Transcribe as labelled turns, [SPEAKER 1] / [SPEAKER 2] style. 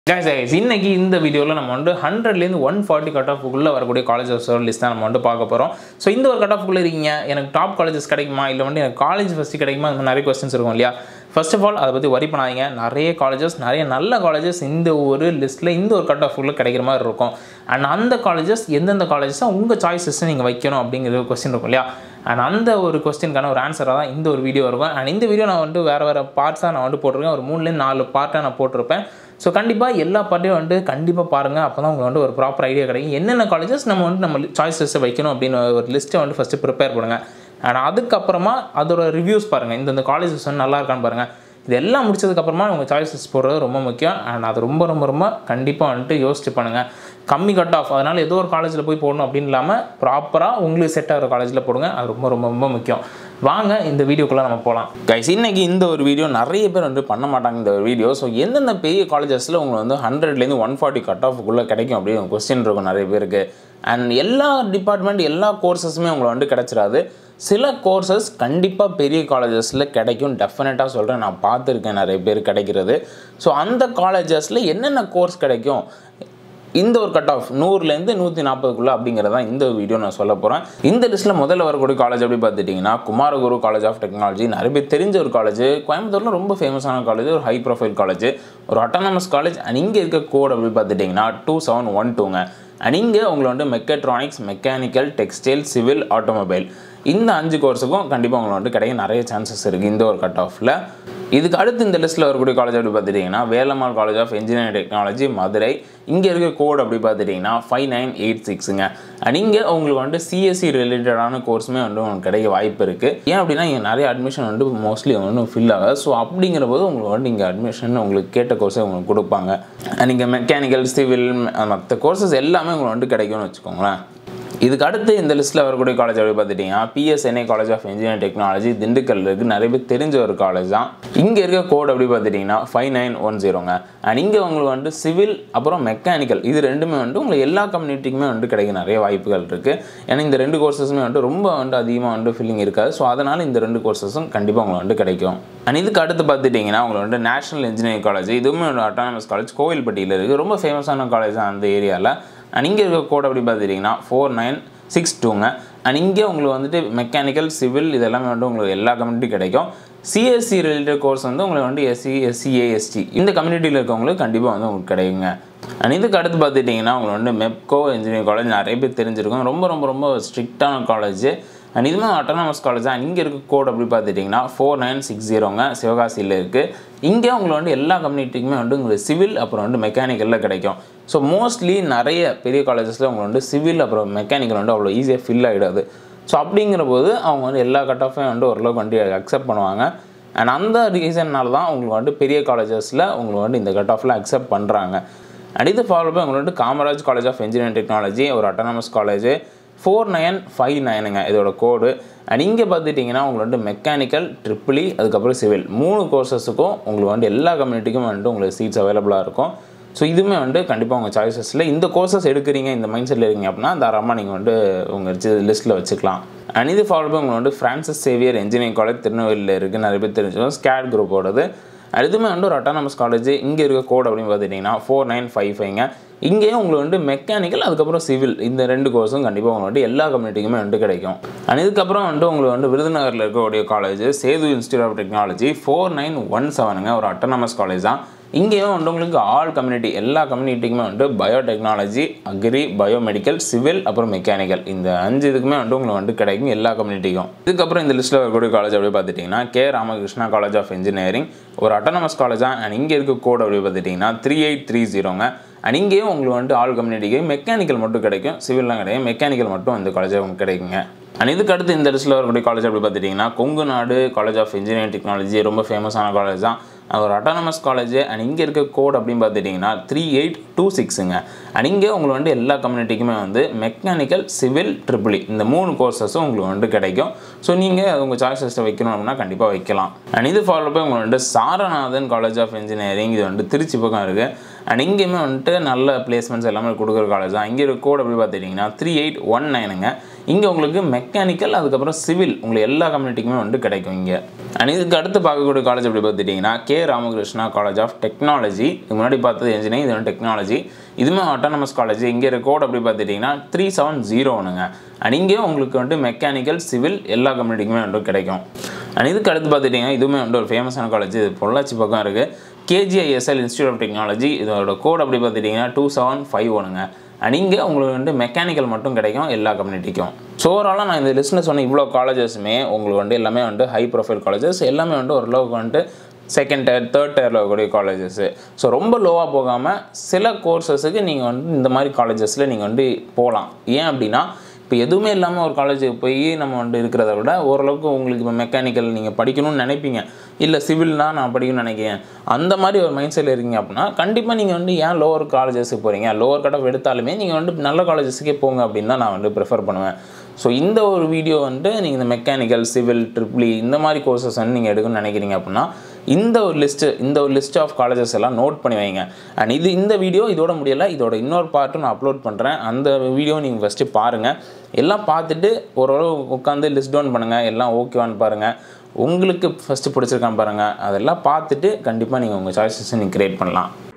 [SPEAKER 1] guys guys இன்னைக்கு இந்த வீடியோவில் நம்ம வந்து ஹண்ட்ரட்லேருந்து ஒன் ஃபார்ட்டி கட் ஆஃபுக்குள்ளே வரக்கூடிய காலேஜஸ் லிஸ்ட் தான் நம்ம வந்து பார்க்க போகிறோம் ஸோ இந்த ஒரு கட் ஆஃபுக்குள்ளே இருக்கீங்க எனக்கு டாப் காலேஜஸ் கிடைக்குமா இல்லை வந்து எனக்கு காலேஜ் ஃபஸ்ட்டு கிடைக்குமா இந்த மாதிரி நிறைய கொஸ்டின்ஸ் இருக்கும் இல்லையா ஃபர்ஸ்ட் ஆஃப் ஆல் அதை பற்றி வரி பண்ணாதீங்க நிறைய காலேஜஸ் நிறைய நல்ல காலேஜஸ் இந்த ஒரு லிஸ்ட்டில் இந்த ஒரு கட் ஆஃபுக்குள்ளே கிடைக்கிற மாதிரி இருக்கும் அண்ட் அந்த காலேஜஸ் எந்தெந்த காலேஜஸாக உங்கள் சாய்ஸஸ் நீங்கள் வைக்கணும் அப்படிங்கிற ஒரு கொஸ்டின் இருக்கும் இல்லையா அண்ட் அந்த ஒரு கொஸ்டினுக்கான ஒரு ஆன்சராக தான் இந்த ஒரு வீடியோ இருக்கும் அண்ட் இந்த வீடியோ நான் வந்து வேறு வேறு பார்ட்ஸாக நான் வந்து போட்டிருக்கேன் ஒரு மூணுலேருந்து நாலு பார்ட்டாக நான் போட்டிருப்பேன் ஸோ கண்டிப்பாக எல்லா பார்ட்டையும் வந்து கண்டிப்பாக பாருங்கள் அப்போ தான் உங்களுக்கு வந்து ஒரு ப்ராப்பர் ஐடியா கிடைக்கும் என்னென்ன காலேஜஸ் நம்ம வந்து நம்ம சாய்ஸஸை வைக்கணும் அப்படின்னு ஒரு லிஸ்ட்டை வந்து ஃபஸ்ட்டு ப்ரிப்பேர் பண்ணுங்கள் அண்ட் அதுக்கப்புறமா அதோட ரிவ்யூஸ் பாருங்கள் இந்தந்த காலேஜஸ் வந்து நல்லா இருக்கான்னு பாருங்கள் இது எல்லாம் முடிச்சதுக்கப்புறமா உங்கள் சாய்ஸஸ் போடுறது ரொம்ப முக்கியம் அண்ட் அது ரொம்ப ரொம்ப ரொம்ப கண்டிப்பாக வந்துட்டு யோசிச்சு பண்ணுங்கள் கம்மி கட் ஆஃப் அதனால் ஏதோ ஒரு காலேஜில் போய் போடணும் அப்படின்னு இல்லாமல் ப்ராப்பராக உங்களுக்கு செட் ஆகிற காலேஜில் போடுங்க அது ரொம்ப ரொம்ப ரொம்ப முக்கியம் வாங்க இந்த வீடியோக்குள்ளே நம்ம போகலாம் கைஸ் இன்னைக்கு இந்த ஒரு வீடியோ நிறைய பேர் வந்து பண்ண மாட்டாங்க இந்த ஒரு வீடியோ ஸோ எந்தெந்த பெரிய காலேஜஸில் உங்களுக்கு வந்து ஹண்ட்ரட்லேருந்து ஒன் ஃபார்ட்டி கட் ஆஃபுக்குள்ளே கிடைக்கும் அப்படின்னு கொஸ்டின் இருக்கும் நிறைய பேருக்கு அண்ட் எல்லா டிபார்ட்மெண்ட் எல்லா கோர்சஸுமே உங்களுக்கு வந்து கிடச்சிடாது சில கோர்சஸ் கண்டிப்பாக பெரிய காலேஜஸில் கிடைக்கும் டெஃபினட்டாக சொல்கிறேன் நான் பார்த்துருக்கேன் நிறைய பேர் கிடைக்கிறது ஸோ அந்த காலேஜஸில் என்னென்ன கோர்ஸ் கிடைக்கும் இந்த ஒரு கட் ஆஃப் நூறுலேருந்து நூற்றி நாற்பதுக்குள்ளே அப்படிங்கிறத இந்த வீடியோ நான் சொல்ல போகிறேன் இந்த லிஸ்ட்டில் முதல்ல வரக்கூடிய காலேஜ் அப்படி பார்த்துட்டிங்கன்னா குமாரகுரு காலேஜ் ஆஃப் டெக்னாலஜி நிறைய பேர் தெரிஞ்ச ஒரு காலேஜ் கோயம்புத்தூரில் ரொம்ப ஃபேமஸான காலேஜ் ஒரு ஹை ப்ரொஃபைல் காலேஜ் ஒரு அட்டானமஸ் காலேஜ் அண்ட் இங்கே இருக்க கோட் அப்படி பார்த்துட்டிங்கன்னா டூ செவன் ஒன் டூங்க அண்ட் இங்கே உங்களை வந்து mechatronics mechanical textile civil automobile இந்த அஞ்சு கோர்ஸுக்கும் கண்டிப்பாக உங்களுக்கு வந்து கிடைக்க நிறைய சான்சஸ் இருக்குது இந்த ஒரு கட் ஆஃபில் இதுக்கு அடுத்து இந்த லிஸ்ட்டில் வரக்கூடிய காலேஜ் அப்படி பார்த்துட்டிங்கன்னா Velammal college of engineering technology Madurai இங்கே இருக்க கோட் அப்படி பார்த்துட்டிங்கன்னா ஃபைவ் நைன் எயிட் சிக்ஸுங்க அண்ட் இங்கே உங்களுக்கு வந்து சிஎஸ்சி ரிலேட்டடான கோர்ஸுமே வந்து உங்களுக்கு கிடைக்க வாய்ப்பு இருக்குது ஏன் அப்படின்னா இங்கே நிறைய அட்மிஷன் வந்து மோஸ்ட்லி வந்து ஃபில் ஆகாது ஸோ அப்படிங்கிற போது உங்களுக்கு வந்து இங்கே அட்மிஷன் உங்களுக்கு கேட்ட கோர்ஸை உங்களுக்கு கொடுப்பாங்க அண்ட் இங்கே மெக்கானிக்கல் சிவில் மற்ற கோர்சஸ் எல்லாமே உங்களுக்கு வந்து கிடைக்கும்னு வச்சுக்கோங்களேன் இதுக்கு அடுத்து இந்த லிஸ்ட்டில் வரக்கூடிய காலேஜ் அப்படி பார்த்துட்டிங்கன்னா PSNA college of engineering technology Dindigul இருக்குது நிறைய பேர் தெரிஞ்ச ஒரு காலேஜ் தான் இங்கே இருக்க கோட் அப்படி பார்த்துட்டிங்கன்னா ஃபைவ் நைன் ஒன் ஜீரோங்க அண்ட் இங்கே உங்களுக்கு வந்து சிவில் அப்புறம் மெக்கானிக்கல் இது ரெண்டுமே வந்து உங்களுக்கு எல்லா கம்யூனிட்டிக்குமே வந்து கிடைக்க நிறைய வாய்ப்புகள் இருக்குது ஏன்னா இந்த ரெண்டு கோர்சஸுமே வந்து ரொம்ப வந்து அதிகமாக வந்து ஃபில்லிங் இருக்காது ஸோ அதனால் இந்த ரெண்டு கோர்சஸும் கண்டிப்பாக உங்களுக்கு வந்து கிடைக்கும் அண்ட் இதுக்கு அடுத்து பார்த்துட்டிங்கன்னா உங்களுக்கு வந்து நேஷனல் இன்ஜினியரிங் காலேஜ் இதுவுமே ஒரு அட்டானமஸ் காலேஜ் கோவில்பட்டியில் இருக்குது ரொம்ப ஃபேமஸான காலேஜ் தான் அந்த ஏரியாவில் அண்ட் இங்கே இருக்க கோட் அப்படி பார்த்துட்டிங்கன்னா ஃபோர் நைன் சிக்ஸ் டூங்க அண்ட் இங்கே உங்களுக்கு வந்துட்டு மெக்கானிக்கல் சிவில் இதெல்லாமே வந்து உங்களுக்கு எல்லா கம்யூனிட்டி கிடைக்கும் சிஎஸ்சி ரிலேட்டட் கோர்ஸ் வந்து உங்களுக்கு வந்து எஸ்சி எஸ்சிஏ எஸ்டி இந்த கம்யூனிட்டியில் இருக்கவங்களுக்கு கண்டிப்பாக வந்து உங்களுக்கு கிடைக்குங்க அண்ட் இதுக்கு அடுத்து பார்த்துட்டிங்கன்னா உங்களுக்கு வந்து மெப்கோ இன்ஜினியரிங் காலேஜ் நிறைய பேர் தெரிஞ்சிருக்கும் ரொம்ப ரொம்ப ரொம்ப ஸ்ட்ரிக்டான காலேஜ் அண்ட் இதுவுமே அட்டானமஸ் காலேஜ் தான் இங்கே இருக்க கோட் அப்படி பார்த்துட்டிங்கன்னா ஃபோர் நைன் சிக்ஸ் ஜீரோங்க சிவகாசியில் இருக்குது இங்கே உங்களுக்கு வந்து எல்லா கம்யூனிட்டிக்குமே வந்து உங்களுக்கு சிவில் அப்புறம் வந்து மெக்கானிக்கலில் கிடைக்கும் ஸோ மோஸ்ட்லி நிறைய பெரிய காலேஜஸில் உங்களுக்கு வந்து சிவில் அப்புறம் மெக்கானிக்கல் வந்து அவ்வளோ ஈஸியாக ஃபில் ஆகிடாது ஸோ அப்படிங்கிற போது அவங்க வந்து எல்லா கட் ஆஃபையும் வந்து ஓரளவுக்கு வந்து அக்செப்ட் பண்ணுவாங்க அண்ட் அந்த ரீசன்னால தான் உங்களுக்கு வந்து பெரிய காலேஜஸில் உங்களுக்கு வந்து இந்த கட் ஆஃபில் அக்செப்ட் பண்ணுறாங்க அண்ட் இது ஃபாலோ பண்ணி உங்களுக்கு வந்து Kamaraj college of engineering technology ஒரு autonomous college four nine five நைனுங்க இதோட கோடு அண்ட் இங்கே பார்த்துட்டிங்கன்னா உங்களுக்கு வந்து மெக்கானிக்கல் ட்ரிபிளி அதுக்கப்புறம் சிவில் மூணு கோர்சஸுக்கும் உங்களுக்கு வந்து எல்லா கம்யூனிட்டிக்கும் வந்துட்டு உங்களுக்கு சீட்ஸ் அவைலபிளாக இருக்கும் ஸோ இதுவுமே வந்து கண்டிப்பாக உங்கள் சாய்ஸஸில் இந்த கோர்சஸ் எடுக்கிறீங்க இந்த மைண்ட் செட்டில் இருக்கீங்க அப்படின்னா தாராளமாக நீங்கள் வந்து உங்கள் லிஸ்ட்டில் வச்சுக்கலாம் அண்ட் இது ஃபாலோ பண்ணி உங்களுக்கு வந்து ஃப்ரான்சிஸ் சேவியர் இன்ஜினியரிங் காலேஜ் திருநெல்வேலியில் இருக்குது நிறைய பேர் தெரிஞ்சுக்கணும் ஸ்கேட் குரூப்போடது அதுவுமே வந்து ஒரு அட்டானமஸ் காலேஜ் இங்கே இருக்க கோட் அப்படின்னு பார்த்துட்டிங்கன்னா ஃபோர் நைன் ஃபைவ் ஃபைவ்ங்க இங்கேயும் உங்களுக்கு வந்து மெக்கானிக்கல் அதுக்கப்புறம் சிவில் இந்த ரெண்டு கோர்ஸும் கண்டிப்பாக உங்களுக்கு வந்து எல்லா கம்யூனிட்டிக்குமே வந்து கிடைக்கும் அண்ட் இதுக்கப்புறம் வந்து உங்களுக்கு வந்து விருதுநகரில் இருக்கக்கூடிய college Sethu institute of technology four nine one செவனுங்க ஒரு அட்டானமஸ் காலேஜ் தான் இங்கேயும் வந்து உங்களுக்கு ஆல் கம்யூனிட்டி எல்லா கம்யூனிட்டிக்குமே வந்து பயோடெக்னாலஜி அக்ரி பயோமெடிக்கல் சிவில் அப்புறம் மெக்கானிக்கல் இந்த அஞ்சு இதுக்குமே வந்து உங்களுக்கு வந்து கிடைக்கும் எல்லா கம்யூனிட்டிக்கும் இதுக்கப்புறம் இந்த லிஸ்ட்டில் வரக்கூடிய காலேஜ் அப்படி பார்த்துட்டிங்கன்னா K Ramakrishna college of engineering ஒரு அட்டானமஸ் காலேஜ் தான் அண்ட் இங்கே இருக்க கோட் அப்படி பார்த்துட்டிங்கன்னா த்ரீ எயிட் த்ரீ ஜீரோங்க அண்ட் இங்கேயும் உங்களுக்கு வந்து ஆல் கம்யூனிட்டிக்கு மெக்கானிக்கல் மட்டும் கிடைக்கும் சிவில்லாம் கிடையாது மெக்கானிக்கல் மட்டும் இந்த காலேஜ் உங்களுக்கு கிடைக்குங்க அண்ட் இதுக்கு அடுத்து இந்த லிஸ்ட்டில் வரக்கூடிய காலேஜ் அப்படி பார்த்துட்டிங்கன்னா கொங்கு நாடு காலேஜ் ஆஃப் இன்ஜினியரிங் டெக்னாலஜி ரொம்ப ஃபேமஸான காலேஜ் தான் ஒரு அட்டானமஸ் காலேஜ் அண்ட் இங்கே இருக்க கோட் அப்படின்னு பார்த்துட்டிங்கன்னா த்ரீ எயிட் டூ சிக்ஸுங்க அண்ட் இங்கே உங்களுக்கு வந்து எல்லா கம்யூனிட்டிக்குமே வந்து மெக்கானிக்கல் சிவில் ட்ரிபிளி இந்த மூணு கோர்சஸும் உங்களுக்கு வந்து கிடைக்கும் ஸோ நீங்கள் உங்கள் சாய்ஸஸை வைக்கணும் அப்படின்னா கண்டிப்பாக வைக்கலாம் அண்ட் இது ஃபாலோ போய் உங்களுக்கு வந்து சாரநாதன் காலேஜ் ஆஃப் இன்ஜினியரிங் இது வந்து திருச்சி பக்கம் இருக்குது அண்ட் இங்கேயுமே வந்துட்டு நல்ல பிளேஸ்மெண்ட்ஸ் எல்லாமே கொடுக்குற காலேஜ் தான் இங்கே இருக்க கோட் அப்படி பார்த்துட்டிங்கன்னா த்ரீ எயிட் ஒன் நைனுங்க இங்கே உங்களுக்கு மெக்கானிக்கல் அதுக்கப்புறம் சிவில் உங்களுக்கு எல்லா கம்யூனிட்டிக்குமே வந்து கிடைக்கும் இங்கே அண்ட் இதுக்கு அடுத்து பார்க்கக்கூடிய காலேஜ் எப்படி பார்த்துட்டிங்கன்னா K Ramakrishna college of technology இது முன்னாடி பார்த்தது இன்ஜினியரிங் இது வந்து டெக்னாலஜி இதுவுமே ஆட்டானமஸ் காலேஜ் இங்கே கோட் அப்படி பார்த்துட்டிங்கன்னா த்ரீ செவன் ஜீரோ ஒன்றுங்க அண்ட் இங்கே உங்களுக்கு வந்துட்டு மெக்கானிக்கல் சிவில் எல்லா கம்யூனிட்டிக்குமே வந்து கிடைக்கும் அண்ட் இதுக்கு அடுத்து பார்த்துட்டிங்கன்னா இதுவுமே வந்து ஒரு ஃபேமஸான காலேஜ் இது பொள்ளாச்சி பக்கம் இருக்குது கேஜிஐஎஸ்எல் இன்ஸ்டியூட் ஆஃப் டெக்னாலஜி இதோட கோட் அப்படி பார்த்துட்டிங்கன்னா டூ செவன் ஃபைவ் ஒன்றுங்க அண்ட் இங்கே உங்களுக்கு வந்து மெக்கானிக்கல் மட்டும் கிடைக்கும் எல்லா கம்யூனிட்டிக்கும் ஸோ ஓவராலாக நான் இந்த லிஸ்ட்டில் சொன்ன இவ்வளோ காலேஜஸுமே உங்களுக்கு வந்து எல்லாமே வந்து ஹை ப்ரொஃபைல் காலேஜஸ் எல்லாமே வந்து ஓரளவுக்கு வந்துட்டு செகண்ட் டயர் தேர்ட் டயரில் இருக்கக்கூடிய காலேஜஸ்ஸு ஸோ ரொம்ப லோவாக போகாமல் சில கோர்சஸுக்கு நீங்கள் வந்து இந்த மாதிரி காலேஜஸில் நீங்கள் வந்து போகலாம் ஏன் அப்படின்னா இப்போ எதுவுமே இல்லாமல் ஒரு காலேஜுக்கு போய் நம்ம வந்து இருக்கிறத விட ஓரளவுக்கு உங்களுக்கு இப்போ மெக்கானிக்கல் நீங்கள் படிக்கணும்னு நினைப்பீங்க இல்லை சிவில்னா நான் படிக்கணும்னு நினைக்கிறேன் அந்த மாதிரி ஒரு மைண்ட் செட்டில் இருக்கீங்க அப்படின்னா கண்டிப்பாக நீங்கள் வந்து ஏன் லோவர் காலேஜஸுக்கு போகிறீங்க லோவர் கட் ஆஃப் எடுத்தாலுமே நீங்கள் வந்து நல்ல காலேஜஸுக்கே போங்க அப்படின்னு தான் நான் வந்து ப்ரிஃபர் பண்ணுவேன் ஸோ இந்த ஒரு வீடியோ வந்துட்டு நீங்கள் இந்த மெக்கானிக்கல் சிவில் ட்ரிப்ளி இந்த மாதிரி கோர்சஸ் வந்து நீங்கள் எடுக்கணும்னு நினைக்கிறீங்க அப்படின்னா இந்த ஒரு லிஸ்ட்டு இந்த ஒரு லிஸ்ட் ஆஃப் காலேஜஸ் எல்லாம் நோட் பண்ணி வைங்க அண்ட் இது இந்த வீடியோ இதோட முடியலை இதோட இன்னொரு பார்ட்டும் நான் அப்லோட் பண்ணுறேன் அந்த வீடியோ நீங்கள் ஃபஸ்ட்டு பாருங்கள் எல்லாம் பார்த்துட்டு ஓரளவு உட்காந்து லிஸ்ட் டவுன் பண்ணுங்கள் எல்லாம் ஓகேவான்னு பாருங்கள் உங்களுக்கு ஃபஸ்ட்டு பிடிச்சிருக்கான்னு பாருங்கள் அதெல்லாம் பார்த்துட்டு கண்டிப்பாக நீங்கள் உங்கள் சாய்ஸஸ் நீங்கள் க்ரியேட் பண்ணலாம்